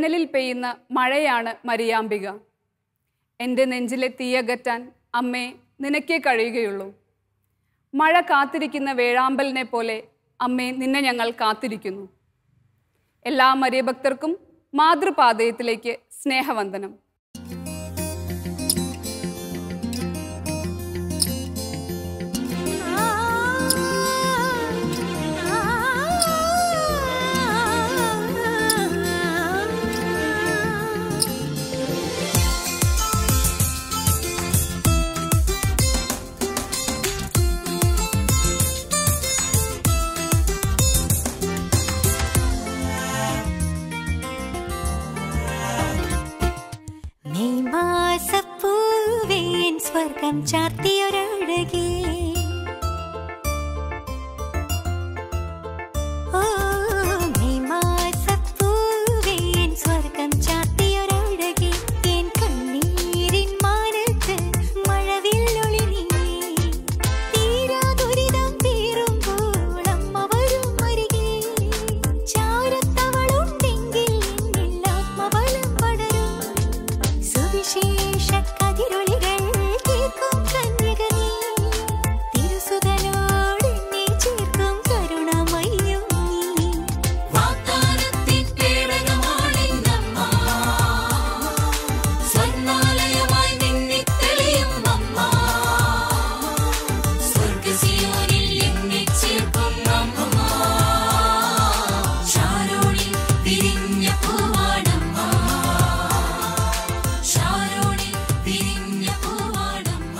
വേനലിൽ പെയ്യുന്ന മഴയാണ് മരിയാമ്പിക എൻ്റെ നെഞ്ചിലെ തീയകറ്റാൻ അമ്മേ നിനക്കേ കഴിയുകയുള്ളൂ മഴ കാത്തിരിക്കുന്ന വേഴാമ്പലിനെ പോലെ അമ്മേ നിന്നെ ഞങ്ങൾ കാത്തിരിക്കുന്നു എല്ലാ മരിയഭക്തർക്കും മാതൃപാതയത്തിലേക്ക് സ്നേഹവന്ദനം മെയ് മാസപ്പൂവേ എൻ സ്വർഗം ചാർത്തിയൊരഴകേ ഓ മെയ് മാസപ്പൂവേ എൻ സ്വർഗം ചാർത്തിയൊരഴകേ എൻ കണ്ണീരിൻ മാനത്ത് മഴവില്ലൊളി നീ തീരാ ദുരിതം തീരുമ്പോൾ അമ്മ വരും അരികെ ചാരത്തവളുണ്ടെങ്കിൽ എന്നിൽ ആത്മബലം പടരും സുവിശേഷ കതിരൊളികൾ കേൾക്കും കന്യക നീ തിരുസുതനോട് എന്നെ ചേർക്കും കരുണമയ്യും നീ വാഗ്ദാനത്തിൻ പേടകമാണിന്നമ്മ സ്വർണ്ണാലയമായി നിന്നെ തെളിയും അമ്മ സ്വർഗസിയോനിൽ എന്നെ ചേർക്കും അമ്മ ശാരോണിൽ വിരിഞ്ഞ പൂവാണമ്മ ശാരോണിൽ വിരിഞ്ഞ പൂവാണമ്മ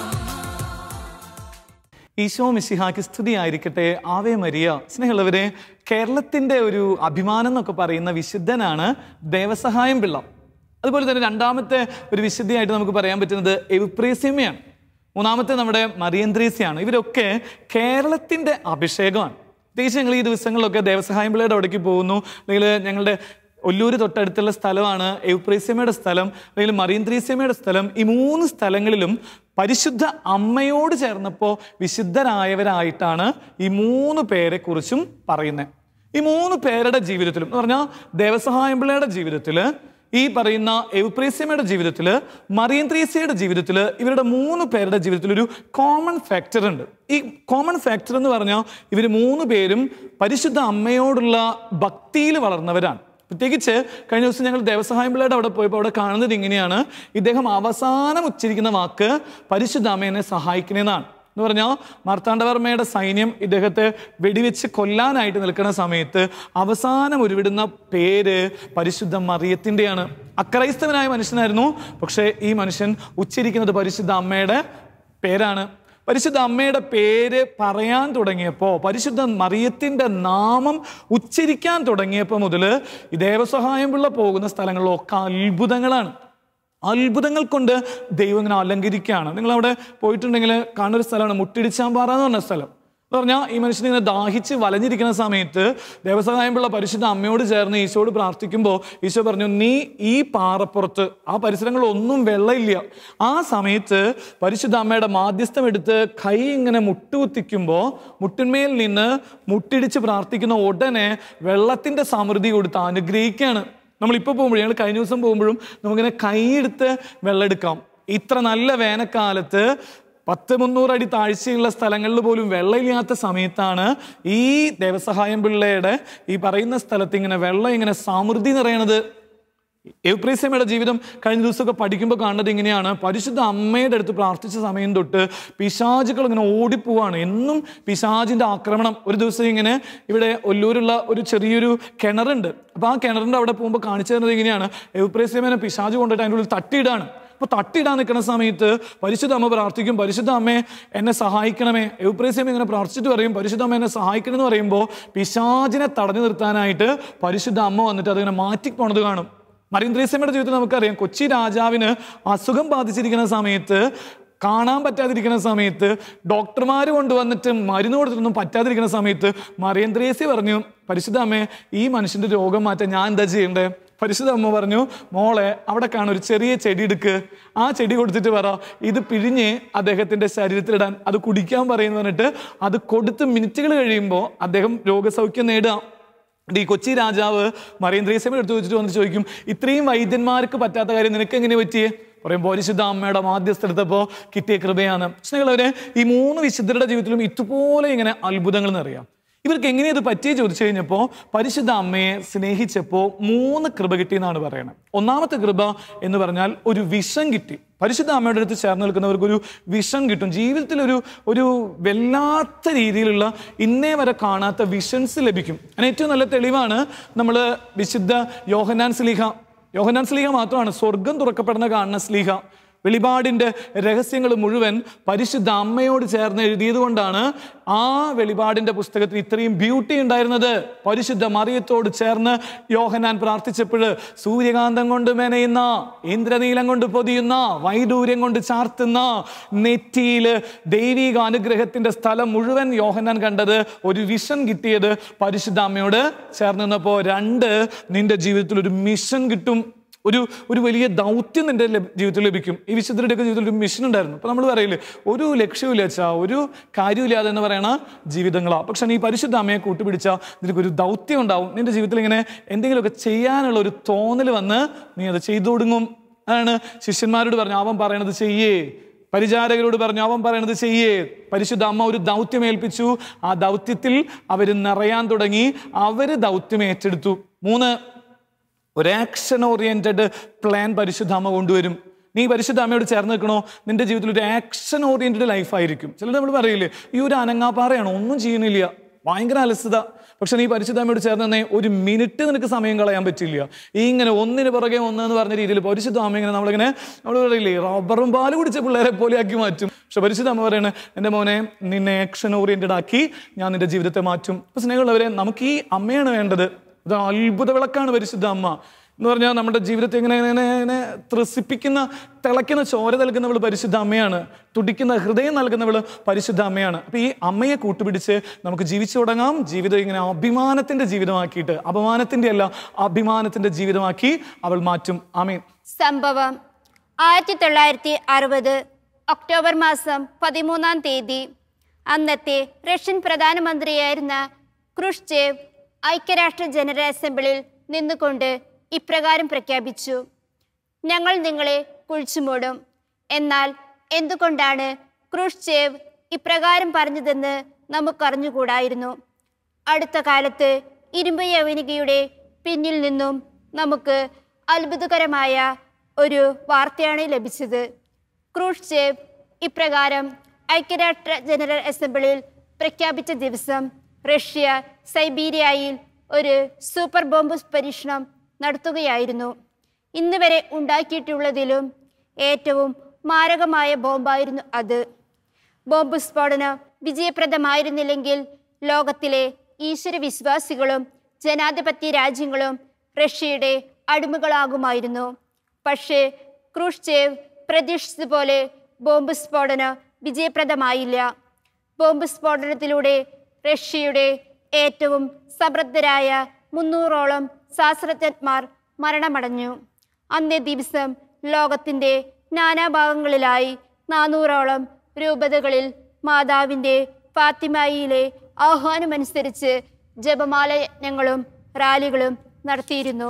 ഈശോ മിശിഹാക്ക് സ്തുതിയായിരിക്കട്ടെ ആവേ മരിയ സ്നേഹമുള്ളവരെ കേരളത്തിന്റെ ഒരു അഭിമാനം എന്നൊക്കെ പറയുന്ന വിശുദ്ധനാണ് ദേവസഹായം പിള്ള അതുപോലെ തന്നെ രണ്ടാമത്തെ ഒരു വിശുദ്ധിയായിട്ട് നമുക്ക് പറയാൻ പറ്റുന്നത് എവിപ്രേസ്യമ്മയാണ് മൂന്നാമത്തെ നമ്മുടെ മറിയന്ത്രേസ്യാണ് ഇവരൊക്കെ കേരളത്തിന്റെ അഭിഷേകമാണ് പ്രത്യേകിച്ച് ഞങ്ങൾ ഈ ദിവസങ്ങളിലൊക്കെ ദേവസഹായം പിള്ളയുടെ അവിടേക്ക് പോകുന്നു അല്ലെങ്കിൽ ഞങ്ങളുടെ ഒല്ലൂര് തൊട്ടടുത്തുള്ള സ്ഥലമാണ് എവുപ്രീസ്യമയുടെ സ്ഥലം അല്ലെങ്കിൽ മറിയന്ത്രീസ്യമയുടെ സ്ഥലം ഈ മൂന്ന് സ്ഥലങ്ങളിലും പരിശുദ്ധ അമ്മയോട് ചേർന്നപ്പോൾ വിശുദ്ധരായവരായിട്ടാണ് ഈ മൂന്ന് പേരെ കുറിച്ചും പറയുന്നത് ഈ മൂന്ന് പേരുടെ ജീവിതത്തിലും എന്ന് പറഞ്ഞാൽ ദേവസഹായം പിള്ളയുടെ ജീവിതത്തിൽ ഈ പറയുന്ന എവുപ്രീസ്യമയുടെ ജീവിതത്തിൽ മറിയന്ത്രീസ്യയുടെ ജീവിതത്തിൽ ഇവരുടെ മൂന്ന് പേരുടെ ജീവിതത്തിൽ ഒരു കോമൺ ഫാക്ടർ ഉണ്ട് ഈ കോമൺ ഫാക്ടർ എന്ന് പറഞ്ഞാൽ ഇവർ മൂന്ന് പേരും പരിശുദ്ധ അമ്മയോടുള്ള ഭക്തിയിൽ വളർന്നവരാണ് പ്രത്യേകിച്ച് കഴിഞ്ഞ ദിവസം ഞങ്ങൾ ദേവസഹായം പിള്ളയുടെ അവിടെ പോയപ്പോൾ അവിടെ കാണുന്നത് ഇങ്ങനെയാണ് ഇദ്ദേഹം അവസാനം ഉച്ചരിക്കുന്ന വാക്ക് പരിശുദ്ധ അമ്മേനെ സഹായിക്കണേന്നാണ് എന്ന് പറഞ്ഞാൽ മാർത്താണ്ഡവർമ്മയുടെ സൈന്യം ഇദ്ദേഹത്തെ വെടിവെച്ച് കൊല്ലാനായിട്ട് നിൽക്കുന്ന സമയത്ത് അവസാനം ഉരുവിടുന്ന പേര് പരിശുദ്ധ മറിയത്തിൻ്റെയാണ് അക്രൈസ്തവനായ മനുഷ്യനായിരുന്നു പക്ഷേ ഈ മനുഷ്യൻ ഉച്ചരിക്കുന്നത് പരിശുദ്ധ അമ്മയുടെ പേരാണ് പരിശുദ്ധ അമ്മയുടെ പേര് പറയാൻ തുടങ്ങിയപ്പോൾ പരിശുദ്ധ മറിയത്തിൻ്റെ നാമം ഉച്ചരിക്കാൻ തുടങ്ങിയപ്പോൾ മുതൽ ഈ ദേവസഹായം പിള്ള പോകുന്ന സ്ഥലങ്ങളിലൊക്കെ അത്ഭുതങ്ങളാണ് അത്ഭുതങ്ങൾ കൊണ്ട് ദൈവം ഇങ്ങനെ അലങ്കരിക്കുകയാണ് നിങ്ങൾ അവിടെ പോയിട്ടുണ്ടെങ്കിൽ കാണുന്ന ഒരു സ്ഥലമാണ് മുട്ടിടിച്ചാമ്പാറ എന്ന് പറഞ്ഞ സ്ഥലം എന്ന് പറഞ്ഞാൽ ഈ മനുഷ്യൻ ഇങ്ങനെ ദാഹിച്ച് വലഞ്ഞിരിക്കുന്ന സമയത്ത് ദേവസഹായമുള്ള പരിശുദ്ധ അമ്മയോട് ചേർന്ന് ഈശോയോട് പ്രാർത്ഥിക്കുമ്പോൾ ഈശോ പറഞ്ഞു നീ ഈ പാറപ്പുറത്ത് ആ പരിസരങ്ങളിലൊന്നും വെള്ളമില്ല ആ സമയത്ത് പരിശുദ്ധ അമ്മയുടെ മാധ്യസ്ഥം എടുത്ത് കൈ ഇങ്ങനെ മുട്ടുകുത്തിക്കുമ്പോൾ മുട്ടിന്മേൽ നിന്ന് മുട്ടിടിച്ച് പ്രാർത്ഥിക്കുന്ന ഉടനെ വെള്ളത്തിന്റെ സമൃദ്ധി കൊടുത്ത് അനുഗ്രഹിക്കുകയാണ് നമ്മളിപ്പോൾ പോകുമ്പോഴും ഞങ്ങൾ കഴിഞ്ഞ ദിവസം പോകുമ്പോഴും നമുക്കിങ്ങനെ കൈയെടുത്ത് വെള്ളം എടുക്കാം ഇത്ര നല്ല വേനൽക്കാലത്ത് പത്ത് മുന്നൂറ് അടി താഴ്ചയുള്ള സ്ഥലങ്ങളിൽ പോലും വെള്ളമില്ലാത്ത സമയത്താണ് ഈ ദേവസഹായം പിള്ളയുടെ ഈ പറയുന്ന സ്ഥലത്ത് ഇങ്ങനെ വെള്ളം ഇങ്ങനെ സമൃദ്ധി നിറയണത് എവ്പ്രീസമ്മയുടെ ജീവിതം കഴിഞ്ഞ ദിവസമൊക്കെ പഠിക്കുമ്പോൾ കാണുന്നത് ഇങ്ങനെയാണ് പരിശുദ്ധ അമ്മയുടെ അടുത്ത് പ്രാർത്ഥിച്ച സമയം തൊട്ട് പിശാചുകൾ ഇങ്ങനെ ഓടിപ്പോവാണ് എന്നും പിശാചിന്റെ ആക്രമണം ഒരു ദിവസം ഇങ്ങനെ ഇവിടെ ഒല്ലൂരുള്ള ഒരു ചെറിയൊരു കിണറുണ്ട് അപ്പോൾ ആ കിണറിൻ്റെ അവിടെ പോകുമ്പോൾ കാണിച്ചു തരുന്നത് ഇങ്ങനെയാണ് എവ്പ്രീസമ്മനെ പിശാജ് കൊണ്ടിട്ട് അതിൻ്റെ ഉള്ളിൽ തട്ടിയിടാണ് അപ്പോൾ തട്ടിയിടാൻ നിൽക്കുന്ന സമയത്ത് പരിശുദ്ധ അമ്മ പ്രാർത്ഥിക്കും പരിശുദ്ധ അമ്മയെ എന്നെ സഹായിക്കണമേ എവ്പ്രേസ്യം ഇങ്ങനെ പ്രാർത്ഥിച്ചിട്ട് പറയും പരിശുദ്ധ അമ്മ എന്നെ സഹായിക്കണം എന്ന് പറയുമ്പോൾ പിശാചിനെ തടഞ്ഞു നിർത്താനായിട്ട് പരിശുദ്ധ അമ്മ വന്നിട്ട് അതിങ്ങനെ മാറ്റി പോണത് കാണും മരീന്ദ്രേസ്യമ്മയുടെ ജീവിതത്തിൽ നമുക്കറിയാം കൊച്ചി രാജാവിന് അസുഖം ബാധിച്ചിരിക്കുന്ന സമയത്ത് കാണാൻ പറ്റാതിരിക്കുന്ന സമയത്ത് ഡോക്ടർമാർ കൊണ്ടുവന്നിട്ട് മരുന്ന് കൊടുത്തിട്ടൊന്നും പറ്റാതിരിക്കുന്ന സമയത്ത് മറിയന്ത്രേസ്യ പറഞ്ഞു പരിശുദ്ധ അമ്മേ ഈ മനുഷ്യന്റെ രോഗം മാറ്റാൻ ഞാൻ എന്താ ചെയ്യണ്ടേ പരിശുദ്ധ അമ്മ പറഞ്ഞു മോളെ അവിടെ കാണും ഒരു ചെറിയ ചെടി എടുക്ക് ആ ചെടി കൊടുത്തിട്ട് പറ ഇത് പിഴിഞ്ഞ് അദ്ദേഹത്തിന്റെ ശരീരത്തിലിടാൻ അത് കുടിക്കാൻ പറയുന്നു പറഞ്ഞിട്ട് അത് കൊടുത്ത് മിനിറ്റുകൾ കഴിയുമ്പോൾ അദ്ദേഹം രോഗസൗഖ്യം നേടുക എന്നിട്ട് ഈ കൊച്ചി രാജാവ് മറിയന്ത്രേസ്യമ എടുത്തു വെച്ചിട്ട് വന്ന് ചോദിക്കും ഇത്രയും വൈദ്യന്മാർക്ക് പറ്റാത്ത കാര്യം നിനക്ക് എങ്ങനെ പറ്റിയേ പറയും പരിശുദ്ധ അമ്മയുടെ മാധ്യസ്ഥ എടുത്തപ്പോൾ കിട്ടിയ കൃപയാണ് സ്നേഹിതരെ ഈ മൂന്ന് വിശുദ്ധരുടെ ജീവിതത്തിലും ഇതുപോലെ ഇങ്ങനെ അത്ഭുതങ്ങൾ എന്നറിയാം ഇവർക്ക് എങ്ങനെ ഇത് പറ്റിയ ചോദിച്ചു കഴിഞ്ഞപ്പോൾ പരിശുദ്ധ അമ്മയെ സ്നേഹിച്ചപ്പോൾ മൂന്ന് കൃപ കിട്ടിയെന്നാണ് പറയുന്നത് ഒന്നാമത്തെ കൃപ എന്ന് പറഞ്ഞാൽ ഒരു വിഷം കിട്ടി പരിശുദ്ധ അമ്മയുടെ അടുത്ത് ചേർന്ന് നിൽക്കുന്നവർക്ക് ഒരു വിഷം കിട്ടും ജീവിതത്തിൽ ഒരു ഒരു വല്ലാത്ത രീതിയിലുള്ള ഇന്നേ വരെ കാണാത്ത വിഷൻസ് ലഭിക്കും അതിന് ഏറ്റവും നല്ല തെളിവാണ് നമ്മൾ വിശുദ്ധ യോഹനാൻ സ്ലീഹ യോഹനാൻ സ്ലീഹ മാത്രമാണ് സ്വർഗം തുറക്കപ്പെടുന്ന കാണുന്ന സ്ലീഹ വെളിപാടിന്റെ രഹസ്യങ്ങൾ മുഴുവൻ പരിശുദ്ധ അമ്മയോട് ചേർന്ന് എഴുതിയത് കൊണ്ടാണ് ആ വെളിപാടിന്റെ പുസ്തകത്തിൽ ഇത്രയും ബ്യൂട്ടി ഉണ്ടായിരുന്നത് പരിശുദ്ധ മറിയത്തോട് ചേർന്ന് യോഹനാൻ പ്രാർത്ഥിച്ചപ്പോൾ സൂര്യകാന്തം കൊണ്ട് മെനയുന്ന ഇന്ദ്രനീലം കൊണ്ട് പൊതിയുന്ന വൈഡൂര്യം കൊണ്ട് ചാർത്തുന്ന നെറ്റിയില് ദൈവിക അനുഗ്രഹത്തിന്റെ സ്ഥലം മുഴുവൻ യോഹനാൻ കണ്ടത് ഒരു വിഷൻ കിട്ടിയത് പരിശുദ്ധ അമ്മയോട് ചേർന്ന് നിന്നപ്പോൾ രണ്ട് നിന്റെ ജീവിതത്തിൽ ഒരു മിഷൻ കിട്ടും ഒരു ഒരു വലിയ ദൗത്യം നിന്റെ ലഭ- ജീവിതത്തിൽ ലഭിക്കും ഈ വിശുദ്ധരുടെയൊക്കെ ജീവിതത്തിൽ ഒരു മിഷൻ ഉണ്ടായിരുന്നു അപ്പൊ നമ്മൾ പറയില്ലേ ഒരു ലക്ഷ്യമില്ല വെച്ചാ ഒരു കാര്യമില്ലാതെ എന്ന് പറയണ ജീവിതങ്ങളാ പക്ഷെ നീ പരിശുദ്ധ അമ്മയെ കൂട്ടുപിടിച്ച നിനക്ക് ഒരു ദൗത്യം ഉണ്ടാവും നിന്റെ ജീവിതത്തിൽ ഇങ്ങനെ എന്തെങ്കിലുമൊക്കെ ചെയ്യാനുള്ള ഒരു തോന്നൽ വന്ന് നീ അത് ചെയ്തു തുടങ്ങും അതാണ് ശിഷ്യന്മാരോട് പറഞ്ഞു അവൻ പറയണത് ചെയ്യേ പരിചാരകരോട് പറഞ്ഞു അവൻ പറയണത് ചെയ്യേ പരിശുദ്ധ അമ്മ ഒരു ദൗത്യം ഏൽപ്പിച്ചു ആ ദൗത്യത്തിൽ അവർ നിറയാൻ തുടങ്ങി അവര് ദൗത്യം ഏറ്റെടുത്തു മൂന്ന് ഒരു ആക്ഷൻ ഓറിയന്റഡ് പ്ലാൻ പരിശുദ്ധാമ്മ കൊണ്ടുവരും നീ പരിശുദ്ധ അമ്മയോട് ചേർന്ന് നിൽക്കണോ നിന്റെ ജീവിതത്തിൽ ഒരു ആക്ഷൻ ഓറിയന്റഡ് ലൈഫ് ആയിരിക്കും ചിലർ നമ്മൾ പറയില്ലേ ഈ ഒരു അനങ്ങാപ്പാറയാണ് ഒന്നും ചെയ്യണില്ല ഭയങ്കര അലസത പക്ഷെ നീ പരിശുദ്ധ അമ്മയോട് ചേർന്ന് നിന്നേ ഒരു മിനിറ്റ് നിനക്ക് സമയം കളയാൻ പറ്റില്ല ഈ ഇങ്ങനെ ഒന്നിന് പുറകെ ഒന്ന് എന്ന് പറഞ്ഞ രീതിയിൽ പരിശുദ്ധ അമ്മ ഇങ്ങനെ നമ്മളിങ്ങനെ നമ്മൾ പറയില്ലേ റബ്ബറും പാല് കുടിച്ച പിള്ളേരെ പോലെ ആക്കി മാറ്റും പക്ഷെ പരിശുദ്ധ അമ്മ പറയണേ എൻ്റെ മോനെ നിന്നെ ആക്ഷൻ ഓറിയന്റഡ് ആക്കി ഞാൻ നിന്റെ ജീവിതത്തെ മാറ്റും അപ്പൊ സ്നേഹമുള്ളവരെ നമുക്ക് ഈ അമ്മയാണ് വേണ്ടത് ഇത് അത്ഭുത വിളക്കാണ് പരിശുദ്ധ അമ്മ എന്ന് പറഞ്ഞാൽ നമ്മുടെ ജീവിതത്തെ ഇങ്ങനെ ഇങ്ങനെ ഇങ്ങനെ ത്രസിപ്പിക്കുന്ന തിളയ്ക്കുന്ന ചോര നൽകുന്നവൾ പരിശുദ്ധ അമ്മയാണ് തുടിക്കുന്ന ഹൃദയം നൽകുന്നവൾ പരിശുദ്ധ അമ്മയാണ് അപ്പൊ ഈ അമ്മയെ കൂട്ടുപിടിച്ച് നമുക്ക് ജീവിച്ചു തുടങ്ങാം ജീവിതം ഇങ്ങനെ അഭിമാനത്തിന്റെ ജീവിതമാക്കിയിട്ട് അപമാനത്തിന്റെ അല്ല അഭിമാനത്തിന്റെ ജീവിതമാക്കി അവൾ മാറ്റും ആമേൻ സംഭവം ആയിരത്തി തൊള്ളായിരത്തി അറുപത് ഒക്ടോബർ മാസം പതിമൂന്നാം തീയതി അന്നത്തെ റഷ്യൻ പ്രധാനമന്ത്രിയായിരുന്ന ക്രുഷ്ചേവ് ഐക്യരാഷ്ട്ര ജനറൽ അസംബ്ലിയിൽ നിന്നുകൊണ്ട് ഇപ്രകാരം പ്രഖ്യാപിച്ചു ഞങ്ങൾ നിങ്ങളെ കുഴിച്ചുമൂടും എന്നാൽ എന്തുകൊണ്ടാണ് ക്രൂഷ്ചേവ് ഇപ്രകാരം പറഞ്ഞതെന്ന് നമുക്കറിഞ്ഞുകൂടായിരുന്നു അടുത്ത കാലത്ത് ഇരുമ്പ് യവനികയുടെ പിന്നിൽ നിന്നും നമുക്ക് അത്ഭുതകരമായ ഒരു വാർത്തയാണ് ലഭിച്ചത് ക്രൂഷ്ചേവ് ഇപ്രകാരം ഐക്യരാഷ്ട്ര ജനറൽ അസംബ്ലിയിൽ പ്രഖ്യാപിച്ച ദിവസം റഷ്യ സൈബീരിയയിൽ ഒരു സൂപ്പർ ബോംബ് പരീക്ഷണം നടത്തുകയായിരുന്നു ഇന്ന് വരെ ഉണ്ടാക്കിയിട്ടുള്ളതിലും ഏറ്റവും മാരകമായ ബോംബായിരുന്നു അത് ബോംബ് സ്ഫോടനം വിജയപ്രദമായിരുന്നില്ലെങ്കിൽ ലോകത്തിലെ ഈശ്വര വിശ്വാസികളും ജനാധിപത്യ രാജ്യങ്ങളും റഷ്യയുടെ അടിമകളാകുമായിരുന്നു പക്ഷേ ക്രൂഷ്ചേവ് പ്രതീക്ഷിച്ചതുപോലെ ബോംബ് സ്ഫോടനം വിജയപ്രദമായില്ല ബോംബ് സ്ഫോടനത്തിലൂടെ റഷ്യയുടെ ഏറ്റവും സമൃദ്ധരായ മുന്നൂറോളം ശാസ്ത്രജ്ഞന്മാർ മരണമടഞ്ഞു അന്നേ ദിവസം ലോകത്തിൻ്റെ നാനാഭാഗങ്ങളിലായി നാനൂറോളം രൂപതകളിൽ മാതാവിൻ്റെ ഫാത്തിമയിലെ ആഹ്വാനമനുസരിച്ച് ജപമാല യജ്ഞങ്ങളും റാലികളും നടത്തിയിരുന്നു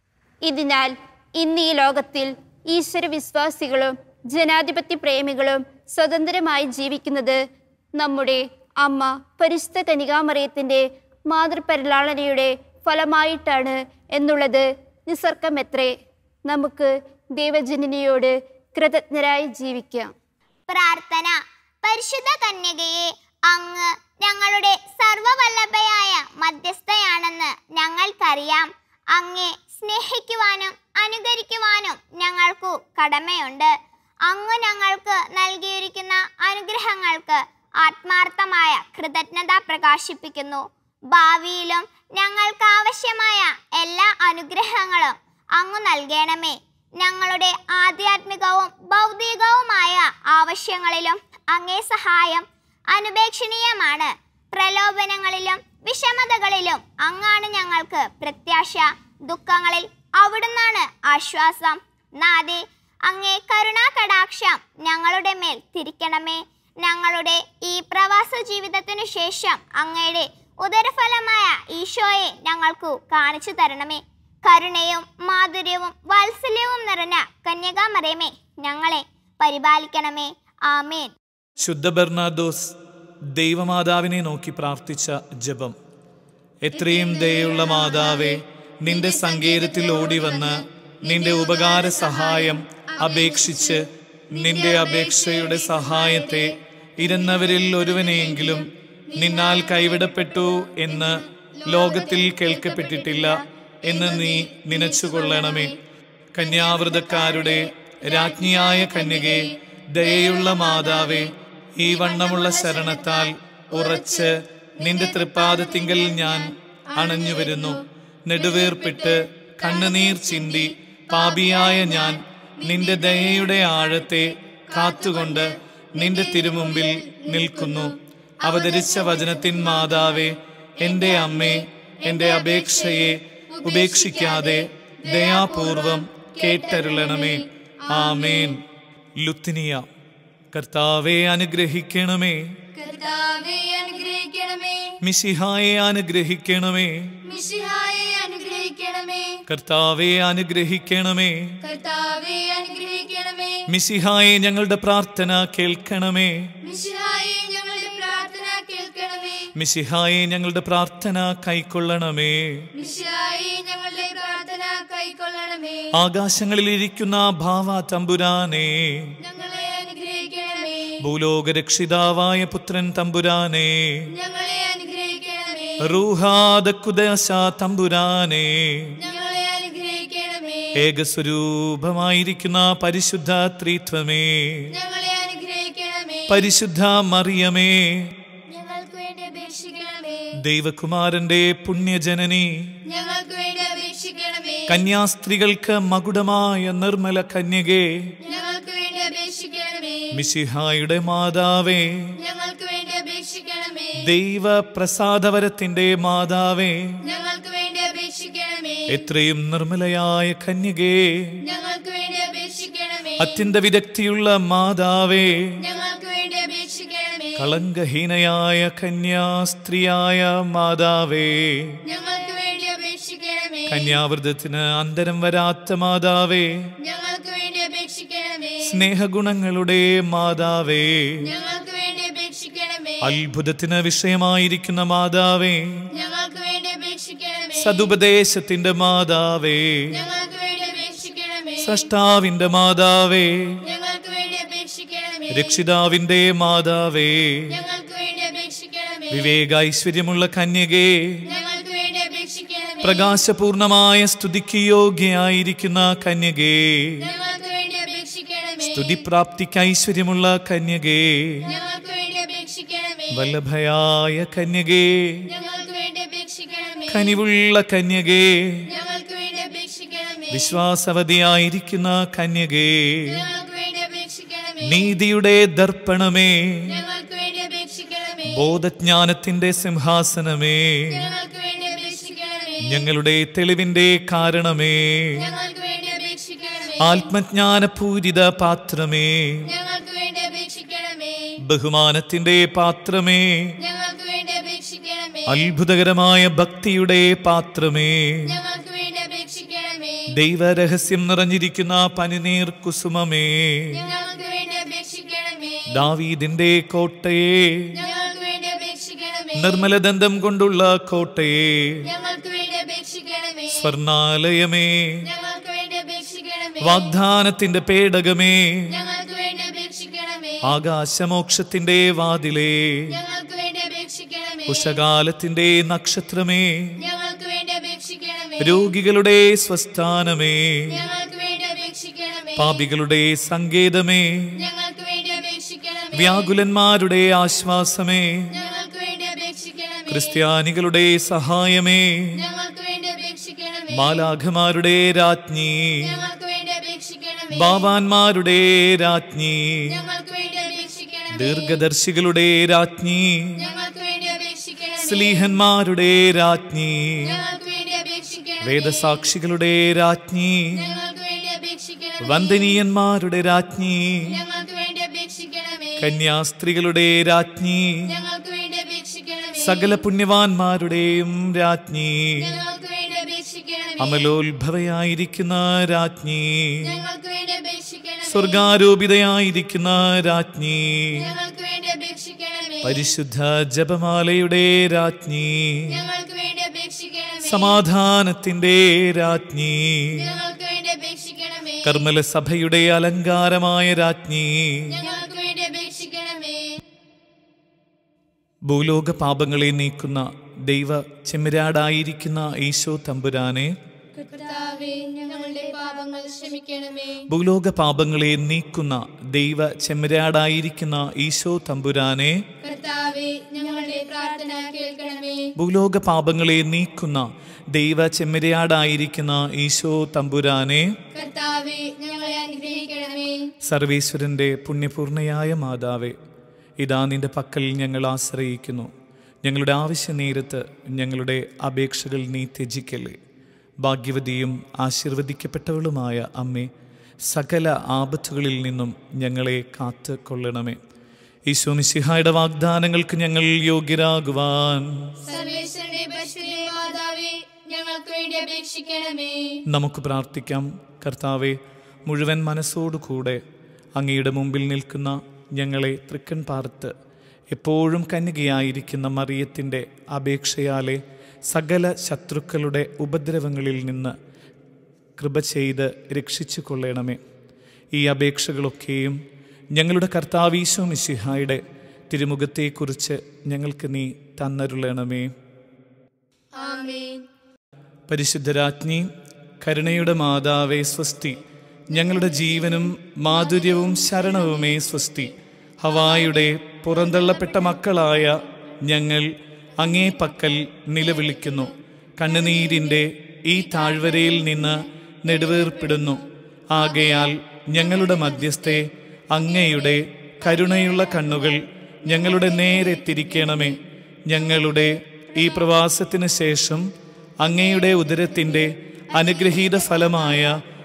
ഇതിനാൽ ഇന്ന് ഈ ലോകത്തിൽ ഈശ്വര വിശ്വാസികളും ജനാധിപത്യ പ്രേമികളും സ്വതന്ത്രമായി ജീവിക്കുന്നത് നമ്മുടെ അമ്മ പരിശുദ്ധ കനികാമറിയത്തിൻ്റെ മാതൃപരിലാളനയുടെ ഫലമായിട്ടാണ് എന്നുള്ളത് നിസർക്കമെത്രേ നമുക്ക് ദൈവജനനിയോട് കൃതജ്ഞരായി ജീവിക്കാം പ്രാർത്ഥന പരിശുദ്ധ കന്യകയെ അങ്ങ് ഞങ്ങളുടെ സർവവല്ലഭയായ മധ്യസ്ഥയാണെന്ന് ഞങ്ങൾക്കറിയാം അങ്ങേ സ്നേഹിക്കുവാനും അനുകരിക്കുവാനും ഞങ്ങൾക്കു കടമയുണ്ട് അങ്ങ് ഞങ്ങൾക്ക് നൽകിയിരിക്കുന്ന അനുഗ്രഹങ്ങൾക്ക് ആത്മാർത്ഥമായ കൃതജ്ഞത പ്രകാശിപ്പിക്കുന്നു ഭാവിയിലും ഞങ്ങൾക്ക് ആവശ്യമായ എല്ലാ അനുഗ്രഹങ്ങളും അങ്ങ് നൽകണമേ ഞങ്ങളുടെ ആധ്യാത്മികവും ഭൗതികവുമായ ആവശ്യങ്ങളിലും അങ്ങേ സഹായം അനുപേക്ഷണീയമാണ് പ്രലോഭനങ്ങളിലും വിഷമതകളിലും അങ്ങാണ് ഞങ്ങൾക്ക് പ്രത്യാശ ദുഃഖങ്ങളിൽ അവിടുന്നാണ് ആശ്വാസം നാദേ അങ്ങേ കരുണാകടാക്ഷം ഞങ്ങളുടെ മേൽ തിരിക്കണമേ ഞങ്ങളുടെ ഈ പ്രവാസ ജീവിതത്തിനു ശേഷം അങ്ങയുടെ ഉദരഫലമായ ഈശോയെ ഞങ്ങൾക്കു കാണിച്ചു തരണമേ കരുണയും മാധുര്യവും വാത്സല്യവും നിറഞ്ഞ കന്യകാമറിയമേ ഞങ്ങളെ പരിപാലിക്കണമേ ആമേൻ ശുദ്ധ ബെർണാദോസ് ദൈവമാതാവിനെ നോക്കി പ്രാർത്ഥിച്ച ജപം എത്രയും ദയുള്ള മാതാവേ നിന്റെ സങ്കേതത്തിൽ ഓടി വന്ന് നിന്റെ ഉപകാര സഹായം അപേക്ഷിച്ച് നിന്റെ അപേക്ഷയുടെ സഹായത്തെ ഇരുന്നവരിൽ ഒരുവനെയെങ്കിലും നിന്നാൽ കൈവിടപ്പെട്ടു എന്ന് ലോകത്തിൽ കേൾക്കപ്പെട്ടിട്ടില്ല എന്ന് നീ നനച്ചുകൊള്ളണമേ കന്യാവൃതക്കാരുടെ രാജ്ഞിയായ കന്യകെ ദയയുള്ള മാതാവേ ഈ വണ്ണമുള്ള ശരണത്താൽ ഉറച്ച് നിന്റെ തൃപ്പാദത്തിങ്കൽ ഞാൻ അണഞ്ഞു വരുന്നു നെടുവേർപ്പിട്ട് കണ്ണുനീർ ചിന്തി പാപിയായ ഞാൻ നിന്റെ ദയയുടെ ആഴത്തെ കാത്തുകൊണ്ട് നിന്റെ തിരുമുമ്പിൽ നിൽക്കുന്നു അവതരിച്ച വചനത്തിൻ മാതാവേ എൻ്റെ അമ്മേ എൻ്റെ അപേക്ഷയെ ഉപേക്ഷിക്കാതെ ദയാപൂർവം കേട്ടരുളണമേ ആമേൻ ലുത്തിനിയ കർത്താവെ അനുഗ്രഹിക്കണമേ കർത്താവെ അനുഗ്രഹിക്കണമേ മിശിഹായെ അനുഗ്രഹിക്കണമേ മിശിഹായെ അനുഗ്രഹിക്കണമേ കർത്താവെ അനുഗ്രഹിക്കണമേ കർത്താവെ അനുഗ്രഹിക്കണമേ മിശിഹായെ ഞങ്ങളുടെ പ്രാർത്ഥന കേൾക്കണമേ മിശിഹായെ ഞങ്ങളുടെ പ്രാർത്ഥന കേൾക്കണമേ മിശിഹായെ ഞങ്ങളുടെ പ്രാർത്ഥന കൈക്കൊള്ളണമേ മിശിഹായെ ഞങ്ങളുടെ പ്രാർത്ഥന കൈക്കൊള്ളണമേ ആകാശങ്ങളിൽ ഇരിക്കുന്ന ഭാവ തമ്പുരാനെ ഞങ്ങളെ അനുഗ്രഹിക്കണമേ ഭൂലോകരക്ഷിതാവായ പുത്രൻ തമ്പുരാനെ ഞങ്ങളെ അനുഗ്രഹിക്കണമേ റൂഹാദക്കുദശ തമ്പുരാനെ ഞങ്ങളെ അനുഗ്രഹിക്കണമേ ഏകസ്വരൂപമായിരിക്കുന്ന പരിശുദ്ധ ത്രിത്വമേ ഞങ്ങളെ അനുഗ്രഹിക്കണമേ പരിശുദ്ധ മറിയമേ ഞങ്ങൾക്ക് വേണ്ടി അപേക്ഷിക്കണമേ ദൈവകുമാരന്റെ പുണ്യജനനി ഞങ്ങൾക്ക് വേണ്ടി അപേക്ഷിക്കണമേ കന്യാസ്ത്രീകൾക്ക് മകുടമായ നിർമ്മല കന്യകേ ഞങ്ങൾക്ക് വേണ്ടി അപേക്ഷിക്കണമേ മിശിഹായുടെ മാതാവേ ഞങ്ങൾക്ക് വേണ്ടി അപേക്ഷിക്കണമേ ദൈവ പ്രസാദവരത്തിന്റെ മാതാവേ ഞങ്ങൾക്ക് വേണ്ടി അപേക്ഷിക്കണമേ എത്രയും നിർമ്മലയായ കന്യകേ ഞങ്ങൾക്ക് വേണ്ടി അപേക്ഷിക്കണമേ അത്യന്ത വിദഗ്ധിയുള്ള മാതാവേ ഞങ്ങൾക്ക് വേണ്ടി അപേക്ഷിക്കണമേ കളങ്കഹീനയായ കന്യാസ്ത്രീയായ മാതാവേ ഞങ്ങൾക്ക് വേണ്ടി അപേക്ഷിക്കണമേ കന്യാവൃതത്തിന് അന്തരം വരാത്ത മാതാവേ ഞങ്ങൾക്ക് വേണ്ടി അപേക്ഷിക്കണമേ സ്നേഹഗുണങ്ങളുടെ മാതാവേ ഞങ്ങൾക്ക് വേണ്ടി അപേക്ഷിക്കണമേ അത്ഭുതത്തിന് വിഷയമായിരിക്കുന്ന മാതാവേ ഞങ്ങൾക്ക് വേണ്ടി അപേക്ഷിക്കണമേ സതുപദേശത്തിന്റെ മാതാവേ ഞങ്ങൾക്ക് വേണ്ടി അപേക്ഷിക്കണമേ സൃഷ്ടാവിന്റെ മാതാവേ ഞങ്ങൾക്ക് വേണ്ടി അപേക്ഷിക്കണമേ രക്ഷിതാവിന്റെ മാതാവേ ഞങ്ങൾക്ക് വേണ്ടി അപേക്ഷിക്കണമേ വിവേക ഐശ്വര്യമുള്ള കന്യകേ ഞങ്ങൾക്ക് വേണ്ടി അപേക്ഷിക്കണമേ പ്രകാശപൂർണമായ സ്തുതിക്ക് യോഗ്യയായിരിക്കുന്ന കന്യകേ ഞങ്ങൾക്ക് വേണ്ടി അപേക്ഷിക്കണമേ സ്തുതിപ്രാപ്തിക്ക് ഐശ്വര്യമുള്ള കന്യകേ ഞങ്ങൾക്ക് വേണ്ടി അപേക്ഷിക്കണമേ വല്ലഭയായ കന്യകേ ഞങ്ങൾക്ക് വേണ്ടി അപേക്ഷിക്കണമേ കനിവുള്ള കന്യകേ ഞങ്ങൾക്ക് വേണ്ടി അപേക്ഷിക്കണമേ വിശ്വാസവതിയായിരിക്കുന്ന കന്യകേ ഞങ്ങൾക്ക് വേണ്ടി അപേക്ഷിക്കണമേ നീതിയുടെ ദർപ്പണമേ ഞങ്ങൾക്ക് വേണ്ടി അപേക്ഷിക്കണമേ ബോധജ്ഞാനത്തിന്റെ സിംഹാസനമേ ഞങ്ങൾക്ക് വേണ്ടി അപേക്ഷിക്കണമേ ഞങ്ങളുടെ തെളിവിന്റെ കാരണമേ ഞങ്ങൾക്ക് വേണ്ടി അപേക്ഷിക്കണമേ ആത്മജ്ഞാനപൂരിത പാത്രമേ ഞങ്ങൾക്ക് വേണ്ടി അപേക്ഷിക്കണമേ ബഹുമാനത്തിന്റെ പാത്രമേ ഞങ്ങൾക്ക് വേണ്ടി അപേക്ഷിക്കണമേ അത്ഭുതകരമായ ഭക്തിയുടെ പാത്രമേ ഞങ്ങൾക്ക് വേണ്ടി അപേക്ഷിക്കണമേ ദൈവരഹസ്യം നിറഞ്ഞിരിക്കുന്ന പനിനീർ കുസുമമേ ഞങ്ങൾക്ക് വേണ്ടി അപേക്ഷിക്കണമേ ദാവീദിന്റെ കോട്ടയെ ഞങ്ങൾക്ക് വേണ്ടി അപേക്ഷിക്കണമേ നിർമ്മലദന്തം കൊണ്ടുള്ള കോട്ടയെ ഞങ്ങൾക്ക് വേണ്ടി അപേക്ഷിക്കണമേ സ്വർണാലയമേ ഞങ്ങൾക്ക് വേണ്ടി അപേക്ഷിക്കണമേ വാഗ്ദാനത്തിന്റെ പേടകമേ ഞങ്ങൾക്ക് വേണ്ടി അപേക്ഷിക്കണമേ ആകാശമോക്ഷത്തിന്റെ വാതിലേ ഞങ്ങൾക്ക് വേണ്ടി അപേക്ഷിക്കണമേ ഉഷകാലത്തിന്റെ നക്ഷത്രമേ ഞങ്ങൾക്ക് വേണ്ടി അപേക്ഷിക്കണമേ രോഗികളുടെ സ്വസ്ഥാനമേ ഞങ്ങൾക്ക് വേണ്ടി അപേക്ഷിക്കണമേ പാപികളുടെ സങ്കേതമേ ഞങ്ങൾക്ക് വേണ്ടി അപേക്ഷിക്കണമേ വ്യാകുലന്മാരുടെ ആശ്വാസമേ ഞങ്ങൾക്ക് വേണ്ടി അപേക്ഷിക്കണമേ ക്രിസ്ത്യാനികളുടെ സഹായമേ ഞങ്ങൾക്ക് വേണ്ടി അപേക്ഷിക്കണമേ മാലാഖമാരുടെ രാജ്ഞി ഞങ്ങൾക്ക് വേണ്ടി അപേക്ഷിക്കണമേ ബാവാന്മാരുടെ രാജ്ഞി ഞങ്ങൾക്ക് വേണ്ടി അപേക്ഷിക്കണമേ ദീർഘദർശികളുടെ രാജ്ഞി ഞങ്ങൾക്ക് വേണ്ടി അപേക്ഷിക്കണമേ സ്ലീഹന്മാരുടെ രാജ്ഞി ഞങ്ങൾക്ക് വേണ്ടി അപേക്ഷിക്കണമേ വേദസാക്ഷികളുടെ രാജ്ഞി ഞങ്ങൾക്ക് വേണ്ടി അപേക്ഷിക്കണമേ വന്ദനീയന്മാരുടെ രാജ്ഞി ഞങ്ങൾക്ക് വേണ്ടി അപേക്ഷിക്കണമേ കന്യാസ്ത്രീകളുടെ രാജ്ഞി ഞങ്ങൾക്ക് വേണ്ടി അപേക്ഷിക്കണമേ സകല പുണ്യവാന്മാരുടെയും രാജ്ഞി ഞങ്ങൾക്ക് വേണ്ടി അപേക്ഷിക്കണമേ അമലോത്ഭവയായിരിക്കുന്ന രാജ്ഞി ഞങ്ങൾക്ക് വേണ്ടി അപേക്ഷിക്കണമേ സ്വർഗാരോപിതയായിരിക്കുന്ന രാജ്ഞി ഞങ്ങൾക്ക് വേണ്ടി അപേക്ഷിക്കണമേ പരിശുദ്ധ ജപമാലയുടെ രാജ്ഞി ഞങ്ങൾക്ക് വേണ്ടി അപേക്ഷിക്കണമേ സമാധാനത്തിന്റെ രാജ്ഞി ഞങ്ങൾക്ക് വേണ്ടി അപേക്ഷിക്കണമേ കർമ്മല സഭയുടെ അലങ്കാരമായ രാജ്ഞി ഞങ്ങൾക്ക് വേണ്ടി അപേക്ഷിക്കണമേ ഭൂലോക പാപങ്ങളെ നീക്കുന്ന ദൈവ ചെമ്മരാടായിരിക്കുന്ന ഈശോ തമ്പുരാനെ കർത്താവേ ഞങ്ങളുടെ പാപങ്ങൾ ക്ഷമിക്കണമേ ഭൂലോക പാപങ്ങളെ നീക്കുന്ന ദൈവ ചെമ്മരാടായിരിക്കുന്ന ഈശോ തമ്പുരാനെ കർത്താവേ ഞങ്ങളുടെ പ്രാർത്ഥന കേൾക്കണമേ ഭൂലോക പാപങ്ങളെ നീക്കുന്ന ദൈവ ചെമ്മരിയാടായിരിക്കുന്ന ഈശോ തമ്പുരാനെ കർത്താവേ ഞങ്ങളെ അനുഗ്രഹിക്കണമേ സർവേശ്വരന്റെ പുണ്യപൂർണയായ മാതാവേ ഇതാ നിന്റെ പക്കൽ ഞങ്ങൾ ആശ്രയിക്കുന്നു ഞങ്ങളുടെ ആവശ്യ നേരത്ത് ഞങ്ങളുടെ അപേക്ഷകൾ നീ ത്യജിക്കല്ലേ ഭാഗ്യവതിയും ആശീർവദിക്കപ്പെട്ടവളുമായ അമ്മേ സകല ആപത്തുകളിൽ നിന്നും ഞങ്ങളെ കാത്ത് കൊള്ളണമേ ഈശോ മിശിഹായുടെ വാഗ്ദാനങ്ങൾക്ക് ഞങ്ങൾ യോഗ്യരാകുവാൻ സർവേശ്വരന്റെ പരിശുദ്ധ മാതാവേ ഞങ്ങൾക്ക് വേണ്ടി അപേക്ഷിക്കണമേ നമുക്ക് പ്രാർത്ഥിക്കാം കർത്താവെ മുഴുവൻ മനസ്സോടുകൂടെ അങ്ങയുടെ മുമ്പിൽ നിൽക്കുന്ന ഞങ്ങളെ തൃക്കൺ പാർത്ത് എപ്പോഴും കന്യകയായിരിക്കുന്ന മറിയത്തിൻ്റെ അപേക്ഷയാലെ സകല ശത്രുക്കളുടെ ഉപദ്രവങ്ങളിൽ നിന്ന് കൃപ ചെയ്ത് രക്ഷിച്ചു കൊള്ളണമേ ഈ അപേക്ഷകളൊക്കെയും ഞങ്ങളുടെ കർത്താവീശോ മിശിഹായുടെ തിരുമുഖത്തെക്കുറിച്ച് ഞങ്ങൾക്ക് നീ തന്നരുളണമേ ആമേൻ പരിശുദ്ധരാജ്ഞി കരുണയുടെ മാതാവേ സ്വസ്തി ഞങ്ങളുടെ ജീവനും മാധുര്യവും ശരണവുമേ സ്വസ്തി ഹവായുടെ പുറന്തള്ളപ്പെട്ട മക്കളായ ഞങ്ങൾ അങ്ങേ പക്കൽ നിലവിളിക്കുന്നു കണ്ണുനീരിൻ്റെ ഈ താഴ്വരയിൽ നിന്ന് നെടുവേർപ്പെടുന്നു ആകയാൽ ഞങ്ങളുടെ മധ്യസ്ഥെ അങ്ങയുടെ കരുണയുള്ള കണ്ണുകൾ ഞങ്ങളുടെ നേരെ തിരിക്കണമേ ഞങ്ങളുടെ ഈ പ്രവാസത്തിന് ശേഷം അങ്ങയുടെ ഉദരത്തിൻ്റെ അനുഗ്രഹീത ഫലമായ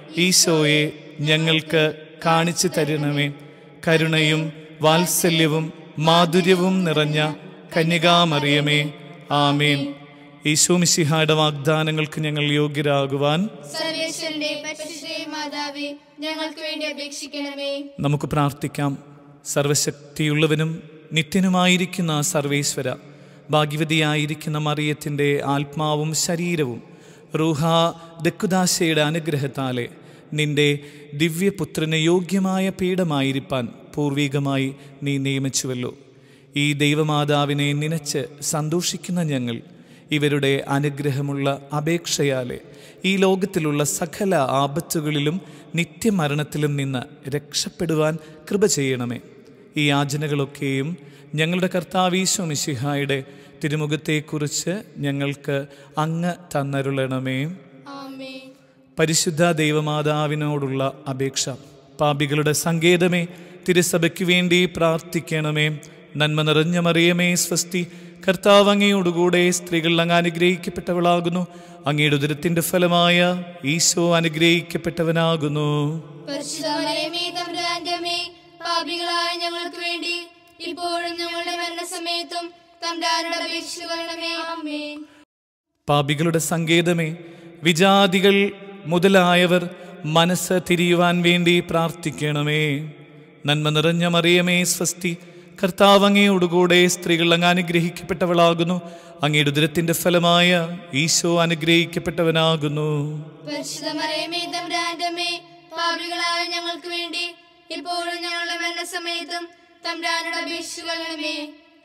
ഈശോയെ ഞങ്ങൾക്ക് കാണിച്ചു തരണമേ കരുണയും വാത്സല്യവും മാധുര്യവും നിറഞ്ഞ കന്യകാമറിയമേ ആമേൻ ഈശോ മിശിഹായുടെ വാഗ്ദാനങ്ങൾക്ക് ഞങ്ങൾ യോഗ്യരാകുവാൻ സർവേശ്വരന്റെ പരിശുദ്ധ മാതാവേ ഞങ്ങൾക്ക് വേണ്ടി അപേക്ഷിക്കണമേ നമുക്ക് പ്രാർത്ഥിക്കാം സർവശക്തിയുള്ളവനും നിത്യനുമായിരിക്കുന്ന സർവേശ്വര ഭാഗ്യവതിയായിരിക്കുന്ന മറിയത്തിൻ്റെ ആത്മാവും ശരീരവും റൂഹ ദക്കുദാശയുടെ അനുഗ്രഹത്താലെ നിന്റെ ദിവ്യപുത്രന് യോഗ്യമായ പീഠമായിരിക്കാൻ പൂർവികമായി നീ നിയമിച്ചുവല്ലോ ഈ ദൈവമാതാവിനെ നനച്ച് സന്തോഷിക്കുന്ന ഞങ്ങൾ ഇവരുടെ അനുഗ്രഹമുള്ള അപേക്ഷയാലെ ഈ ലോകത്തിലുള്ള സകല ആപത്തുകളിലും നിത്യമരണത്തിലും നിന്ന് രക്ഷപ്പെടുവാൻ കൃപ ചെയ്യണമേ ഈ യാചനകളൊക്കെയും ഞങ്ങളുടെ കർത്താവീശോ മിശിഹായുടെ തിരുമുഖത്തെക്കുറിച്ച് ഞങ്ങൾക്ക് അങ്ങ് തന്നരുളണമേ ആമേൻ പരിശുദ്ധ ദൈവമാതാവിനോടുള്ള അപേക്ഷ പാപികളുടെ സങ്കേതമേ തിരുസഭയ്ക്ക് വേണ്ടി പ്രാർത്ഥിക്കണമേ നന്മ നിറഞ്ഞ മറിയമേ സ്വസ്തി കർത്താവ് അങ്ങയോടുകൂടെ സ്ത്രീകൾ അങ്ങ് അനുഗ്രഹിക്കപ്പെട്ടവളാകുന്നു അങ്ങയുടെ ഉദരത്തിന്റെ ഫലമായ ഈശോ അനുഗ്രഹിക്കപ്പെട്ടവനാകുന്നു പരിശുദ്ധമേ തമ്പുരാന്റമേ പാപികളായ ഞങ്ങൾക്ക് വേണ്ടി ഇപ്പോഴും ഞങ്ങളുടെ മരണസമയത്തും തമ്പുരാനോട് അപേക്ഷിച്ചു കൊള്ളണമേ ആമേൻ പാപികളുടെ സങ്കേതമേ വിജാതികൾ മുതലായവർ മനസ്സ് തിരിയുവാൻ വേണ്ടി പ്രാർത്ഥിക്കണമേ നന്മ നിറഞ്ഞ മറിയമേ സ്വസ്തി കർത്താവ് അങ്ങയോടുകൂടെ സ്ത്രീകൾ അങ്ങ് അനുഗ്രഹിക്കപ്പെട്ടവളാകുന്നു അങ്ങയുടെ ഉദരത്തിന്റെ ഫലമായ ഈശോ അനുഗ്രഹിക്കപ്പെട്ടവനാകുന്നു പരിശുദ്ധമറിയമേ തമ്പുരാന്റമേ പാപികളായ ഞങ്ങൾക്ക് വേണ്ടി ഇപ്പോഴും ഞങ്ങളുടെ മരണസമയത്തും തമ്പുരാനോട് അപേക്ഷിച്ചു കൊള്ളണമേ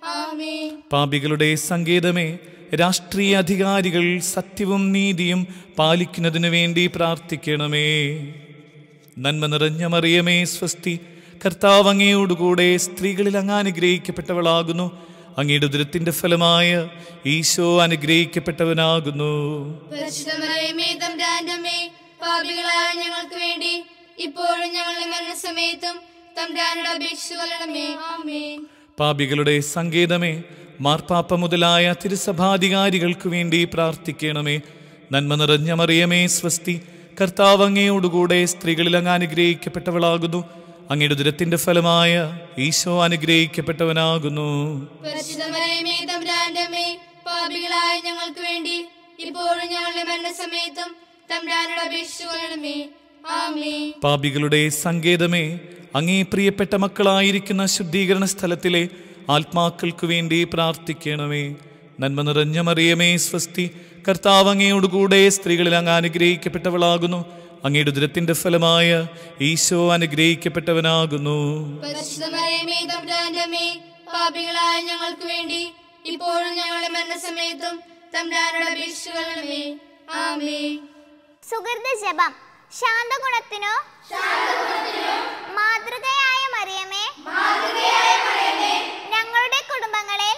ആമേൻ പാപികളുടെ സങ്കേതമേ രാഷ്ട്രീയ അധികാരികൾ സത്യവും നീതിയും പാലിക്കുന്നതിനു വേണ്ടി പ്രാർത്ഥിക്കണമേ നന്മ നിറഞ്ഞ മറിയമേ സ്വസ്തി കർത്താവ് അങ്ങയോടുകൂടെ സ്ത്രീകളിൽ അങ്ങ് അനുഗ്രഹിക്കപ്പെട്ടവളാകുന്നു അങ്ങയുടെ ഉദരത്തിന്റെ ഫലമായ ഈശോ അനുഗ്രഹിക്കപ്പെട്ടവനാകുന്നു പരിശുദ്ധമറിയമേ തമ്പുരാന്റമേ പാപികളായ ഞങ്ങൾക്ക് വേണ്ടി ഇപ്പോഴും ഞങ്ങളുടെ മരണസമയത്തും തമ്പുരാനോട് അപേക്ഷിച്ചു കൊള്ളണമേ ആമേൻ പാപികളുടെ സങ്കേതമേ മാർപ്പാപ്പ മുതലായ തിരുസഭാധികാരികൾക്ക് വേണ്ടി പ്രാർത്ഥിക്കണമേ നന്മ നിറഞ്ഞ മറിയമേ സ്വസ്തി കർത്താവ് അങ്ങയോടുകൂടെ സ്ത്രീകളിൽ അങ്ങ് അനുഗ്രഹിക്കപ്പെട്ടവളാകുന്നു അങ്ങയുടെ ഉദരത്തിന്റെ ഫലമായ ഈശോ അനുഗ്രഹിക്കപ്പെട്ടവനാകുന്നു പരിശുദ്ധമരയമേ തമ്പുരാന്റെ അമ്മേ പാപികളായ ഞങ്ങൾക്ക് വേണ്ടി ഇപ്പോഴും ഞങ്ങളുടെ മരണസമയത്തും തമ്പുരാനോട് അപേക്ഷിച്ചു കൊള്ളണമേ ആമേ പാപികളുടെ സങ്കേതമേ അങ്ങേ പ്രിയപ്പെട്ട മക്കളായിരിക്കുന്ന ശുദ്ധീകരണ സ്ഥലത്തിലെ ആത്മാക്കൾക്കു വേണ്ടി പ്രാർത്ഥിക്കണമേ നന്മ നിറഞ്ഞ മറിയമേ സ്വസ്തി കർത്താവ് അങ്ങയോടുകൂടെ സ്ത്രീകളിൽ അങ്ങ് അനുഗ്രഹിക്കപ്പെട്ടവളാകുന്നു അങ്ങയുടെ ഉദരത്തിന്റെ ഫലമായ ഈശോ അനുഗ്രഹിക്കപ്പെട്ടവനാകുന്നു പരിശുദ്ധമരയമേ തമ്പുരാന്റെ അമ്മേ പാപികളായ ഞങ്ങൾക്ക് വേണ്ടി ഇപ്പോഴും ഞങ്ങളുടെ മരണസമയത്തും തമ്പുരാനോട് അപേക്ഷിച്ചു കൊള്ളണമേ ആമേ സുഹൃത ജപം ശാന്തഗുണത്തിനോ മാതൃകയായ മറിയമേ ഞങ്ങളുടെ കുടുംബങ്ങളിൽ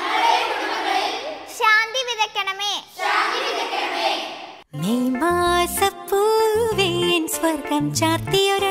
ശാന്തി വിതയ്ക്കണമേ മെയ് മാസപ്പൂവേൻ സ്വർഗം ചാർത്തിയൊരു